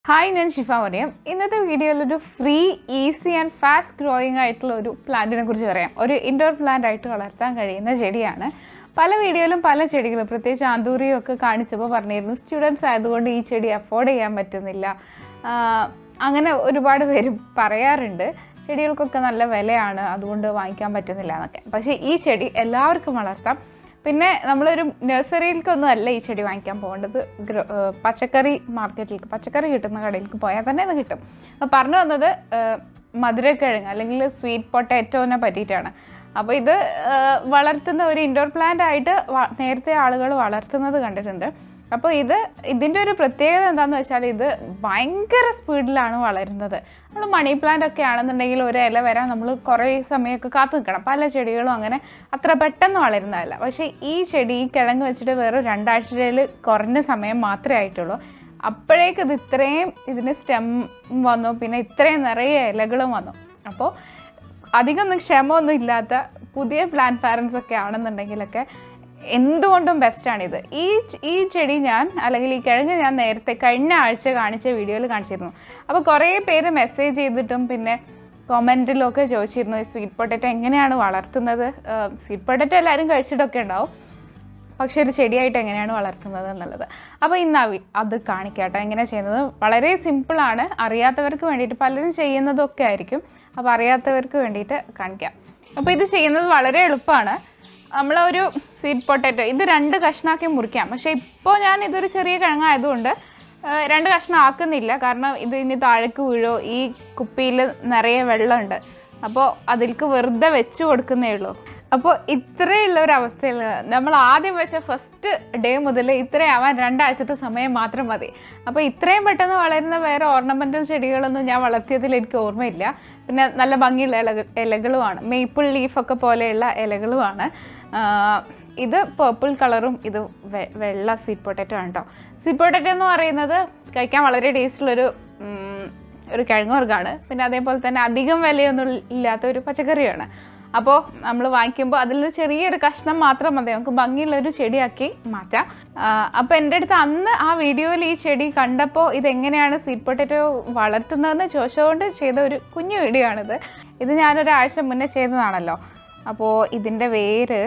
hi ഞാൻ ഷിഫ മറിയം ഇന്നത്തെ വീഡിയോയിൽ ഒരു free easy and fast growing ആയിട്ടുള്ള ഒരു പ്ലാന്റിനെ കുറിച്ച് പറയാം ഒരു ഇൻഡോർ പ്ലാന്റ് ആയിട്ട് വളർത്താൻ കഴിയുന്ന ചെടിയാണ് പല വീഡിയോയിലും പല ചെടികളും പ്രത്യേകിച്ച് ആന്തൂറിയും ഒക്കെ കാണിച്ചപ്പോൾ പറഞ്ഞിരുന്നു സ്റ്റുഡൻസ് ആയതുകൊണ്ട് ഈ ചെടി അഫോർഡ് ചെയ്യാൻ പറ്റുന്നില്ല ആഹ് അങ്ങനെ ഒരുപാട് പേര് പറയാറുണ്ട് ചെടികൾക്കൊക്കെ നല്ല വിലയാണ് അതുകൊണ്ട് വാങ്ങിക്കാൻ പറ്റുന്നില്ല എന്നൊക്കെ പക്ഷേ ഈ ചെടി എല്ലാവർക്കും വളർത്താം പിന്നെ നമ്മളൊരു നഴ്സറിയിലേക്കൊന്നും അല്ല ഈ ചെടി വാങ്ങിക്കാൻ പോകേണ്ടത് ഗ്രോ ഏഹ് പച്ചക്കറി മാർക്കറ്റിലേക്ക് പച്ചക്കറി കിട്ടുന്ന കടയിലേക്ക് പോയാൽ തന്നെ അത് കിട്ടും അപ്പോൾ പറഞ്ഞു വന്നത് ഏഹ് മധുരക്കിഴങ്ങ് അല്ലെങ്കിൽ സ്വീറ്റ് പൊട്ടാറ്റോനെ പറ്റിയിട്ടാണ് അപ്പോൾ ഇത് ഏഹ് വളർത്തുന്ന ഒരു ഇൻഡോർ പ്ലാന്റ് ആയിട്ട് വ- നേരത്തെ ആളുകൾ വളർത്തുന്നത് കണ്ടിട്ടുണ്ട് അപ്പോൾ ഇത് ഇതിൻ്റെ ഒരു പ്രത്യേകത എന്താണെന്ന് വെച്ചാൽ ഇത് ഭയങ്കര സ്പീഡിലാണ് വളരുന്നത് നമ്മൾ മണി പ്ലാന്റ് ഒക്കെ ആണെന്നുണ്ടെങ്കിൽ ഒരു ഇല വരാൻ നമ്മൾ കുറേ സമയമൊക്കെ കാത്തു നിൽക്കണം പല ചെടികളും അങ്ങനെ അത്ര പെട്ടെന്ന് വളരുന്നതല്ല പക്ഷേ ഈ ചെടി ഈ കിഴങ്ങ് വെച്ചിട്ട് വേറെ രണ്ടാഴ്ചയിൽ കുറഞ്ഞ സമയം മാത്രമേ ആയിട്ടുള്ളൂ അപ്പോഴേക്ക് ഇത് ഇത്രയും ഇതിന് സ്റ്റെം വന്നു പിന്നെ ഇത്രയും നിറയെ ഇലകളും വന്നു അപ്പോൾ അധികം ഒന്നും ക്ഷമ ഇല്ലാത്ത പുതിയ പ്ലാന്റ് പാരൻസ് ഒക്കെ ആണെന്നുണ്ടെങ്കിലൊക്കെ എന്തുകൊണ്ടും ബെസ്റ്റാണിത് ഈ ഈ ചെടി ഞാൻ അല്ലെങ്കിൽ ഈ കിഴങ്ങ് ഞാൻ നേരത്തെ കഴിഞ്ഞ ആഴ്ച കാണിച്ച വീഡിയോയിൽ കാണിച്ചിരുന്നു അപ്പോൾ കുറേ പേര് മെസ്സേജ് ചെയ്തിട്ടും പിന്നെ കൊമൻറ്റിലൊക്കെ ചോദിച്ചിരുന്നു ഈ സ്വീറ്റ് പൊട്ടറ്റോ എങ്ങനെയാണ് വളർത്തുന്നത് സ്വീറ്റ് പൊട്ടറ്റോ എല്ലാവരും കഴിച്ചിട്ടൊക്കെ ഉണ്ടാവും പക്ഷെ ഒരു ചെടിയായിട്ട് എങ്ങനെയാണ് വളർത്തുന്നത് എന്നുള്ളത് അപ്പോൾ ഇന്ന് ആ വി- അത് കാണിക്കാട്ടോ എങ്ങനെ ചെയ്യുന്നത് വളരെ സിമ്പിളാണ് അറിയാത്തവർക്ക് വേണ്ടിയിട്ട് പലരും ചെയ്യുന്നതൊക്കെ ആയിരിക്കും അപ്പോൾ അറിയാത്തവർക്ക് വേണ്ടിയിട്ട് കാണിക്കാം അപ്പോൾ ഇത് ചെയ്യുന്നത് വളരെ എളുപ്പമാണ് നമ്മളൊരു സ്വീറ്റ് പൊട്ടാറ്റോ ഇത് രണ്ട് കഷ്ണാക്കി മുറിക്കാം പക്ഷേ ഇപ്പോൾ ഞാൻ ഇതൊരു ചെറിയ കിഴങ്ങായതുകൊണ്ട് ആ, രണ്ട് കഷ്ണം ആക്കുന്നില്ല കാരണം ഇത് ഇനി താഴേക്ക് വീഴോ ഈ കുപ്പിയിൽ നിറയെ വെള്ളമുണ്ട് അപ്പോൾ അതിലേക്ക് വെറുതെ വെച്ച് കൊടുക്കുന്നേ ഉള്ളൂ അപ്പോൾ ഇത്രയുള്ള ഒരു അവസ്ഥയിൽ നമ്മൾ ആദ്യം വെച്ച ഫസ്റ്റ് ഡേ മുതൽ ഇത്രയാവാൻ രണ്ടാഴ്ചത്തെ സമയം മാത്രം മതി അപ്പോൾ ഇത്രയും പെട്ടെന്ന് വളരുന്ന വേറെ ഓർണമെൻറ്റൽ ചെടികളൊന്നും ഞാൻ വളർത്തിയതിൽ എനിക്ക് ഓർമ്മയില്ല പിന്നെ നല്ല ഭംഗിയുള്ള ഇല ഇലകളുമാണ് മേപ്പിൾ ലീഫൊക്കെ പോലെയുള്ള ഇലകളുമാണ് ആഹ് ഇത് പേർപ്പിൾ കളറും ഇത് വെ- വെള്ള സ്വീറ്റ് പൊട്ടാറ്റോ ആണ് കേട്ടോ സ്വീറ്റ് പൊട്ടാറ്റോ എന്ന് പറയുന്നത് കഴിക്കാൻ വളരെ ടേസ്റ്റുള്ളൊരു ഉം, ഒരു കിഴങ്ങ് വർഗ്ഗമാണ് പിന്നെ അതേപോലെ തന്നെ അധികം വിലയൊന്നും ഇല്ലാത്ത ഒരു പച്ചക്കറിയാണ് അപ്പോൾ നമ്മൾ വാങ്ങിക്കുമ്പോൾ അതിൽ ചെറിയൊരു കഷ്ണം മാത്രം മതി നമുക്ക് ഭംഗിയുള്ള ഒരു ചെടിയാക്കി മാറ്റാം അപ്പോൾ എൻ്റെ അടുത്ത് അന്ന് ആ വീഡിയോയിൽ ഈ ചെടി കണ്ടപ്പോൾ ഇതെങ്ങനെയാണ് സ്വീറ്റ് പൊട്ടാറ്റോ വളർത്തുന്നതെന്ന് ചോദിച്ചുകൊണ്ട് ചെയ്ത ഒരു കുഞ്ഞു വീഡിയോ ആണിത് ഇത് ഞാനൊരാഴ്ച മുന്നേ ചെയ്തതാണല്ലോ അപ്പോൾ ഇതിൻ്റെ വേര്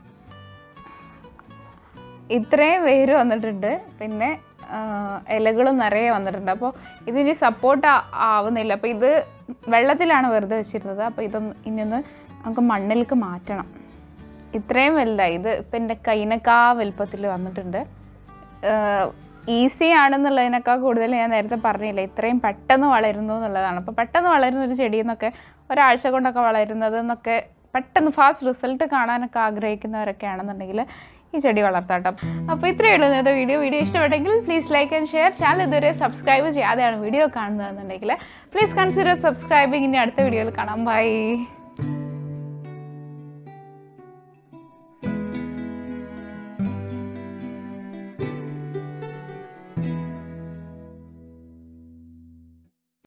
ഇത്രയും വേര് വന്നിട്ടുണ്ട് പിന്നെ ആ, ഇലകളും നിറയെ വന്നിട്ടുണ്ട് അപ്പോൾ ഇതിന് സപ്പോർട്ട് ആവുന്നില്ല അപ്പോൾ ഇത് വെള്ളത്തിലാണ് വെറുതെ വെച്ചിരുന്നത് അപ്പോൾ ഇതൊന്ന് ഇനിയൊന്ന് നമുക്ക് മണ്ണിലേക്ക് മാറ്റണം ഇത്രയും വലുതായി ഇത് ഇപ്പം എൻ്റെ കൈനക്കാ വലുപ്പത്തിൽ വന്നിട്ടുണ്ട് ഈസി ആണെന്നുള്ളതിനേക്കാൾ കൂടുതൽ ഞാൻ നേരത്തെ പറഞ്ഞില്ല ഇത്രയും പെട്ടെന്ന് വളരുന്നു എന്നുള്ളതാണ് അപ്പോൾ പെട്ടെന്ന് വളരുന്ന ഒരു ചെടിയിൽ നിന്നൊക്കെ ഒരാഴ്ച കൊണ്ടൊക്കെ വളരുന്നത് എന്നൊക്കെ പെട്ടെന്ന് ഫാസ്റ്റ് റിസൾട്ട് കാണാനൊക്കെ ആഗ്രഹിക്കുന്നവരൊക്കെ ആണെന്നുണ്ടെങ്കിൽ ഈ ചെടി വളർത്താം കേട്ടോ അപ്പോൾ ഇത്രയേ ഉള്ളൂ ഇന്നത്തെ വീഡിയോ വീഡിയോ ഇഷ്ടപ്പെട്ടെങ്കിൽ please like and share channel ഇതുവരെ സബ്സ്ക്രൈബ് ചെയ്യാതെയാണ് വീഡിയോ കാണുന്നതെന്നുണ്ടെങ്കിൽ പ്ലീസ് കൺസിഡർ സബ്സ്ക്രൈബിങ് ഇനി അടുത്ത വീഡിയോയിൽ കാണാം ബൈ